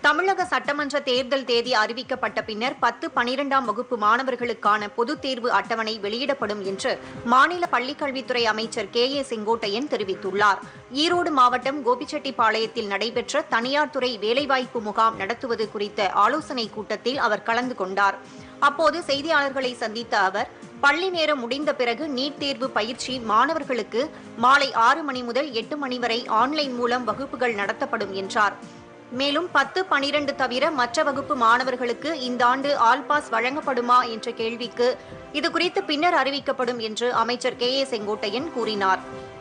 தமிழக சட்டமன்ற தேர்தல் தேதி அறிவிக்கப்பட்ட பின்னர் பத்து பனிரெண்டாம் வகுப்பு மாணவர்களுக்கான பொதுத் தேர்வு அட்டவணை வெளியிடப்படும் என்று மாநில பள்ளிக்கல்வித்துறை அமைச்சர் கே ஏ செங்கோட்டையன் தெரிவித்துள்ளார் ஈரோடு மாவட்டம் கோபிச்செட்டிப்பாளையத்தில் நடைபெற்ற தனியார் துறை வேலைவாய்ப்பு முகாம் நடத்துவது குறித்த ஆலோசனைக் கூட்டத்தில் அவர் கலந்து கொண்டார் அப்போது செய்தியாளர்களை சந்தித்த அவர் பள்ளி நேரம் முடிந்த பிறகு நீட் தேர்வு பயிற்சி மாணவர்களுக்கு மாலை ஆறு மணி முதல் எட்டு மணி வரை ஆன்லைன் மூலம் வகுப்புகள் நடத்தப்படும் என்றார் மேலும் பத்து பனிரெண்டு தவிர மற்ற வகுப்பு மாணவர்களுக்கு இந்த ஆண்டு ஆல் பாஸ் வழங்கப்படுமா என்ற கேள்விக்கு இதுகுறித்து பின்னர் அறிவிக்கப்படும் என்று அமைச்சர் கே ஏ செங்கோட்டையன் கூறினார்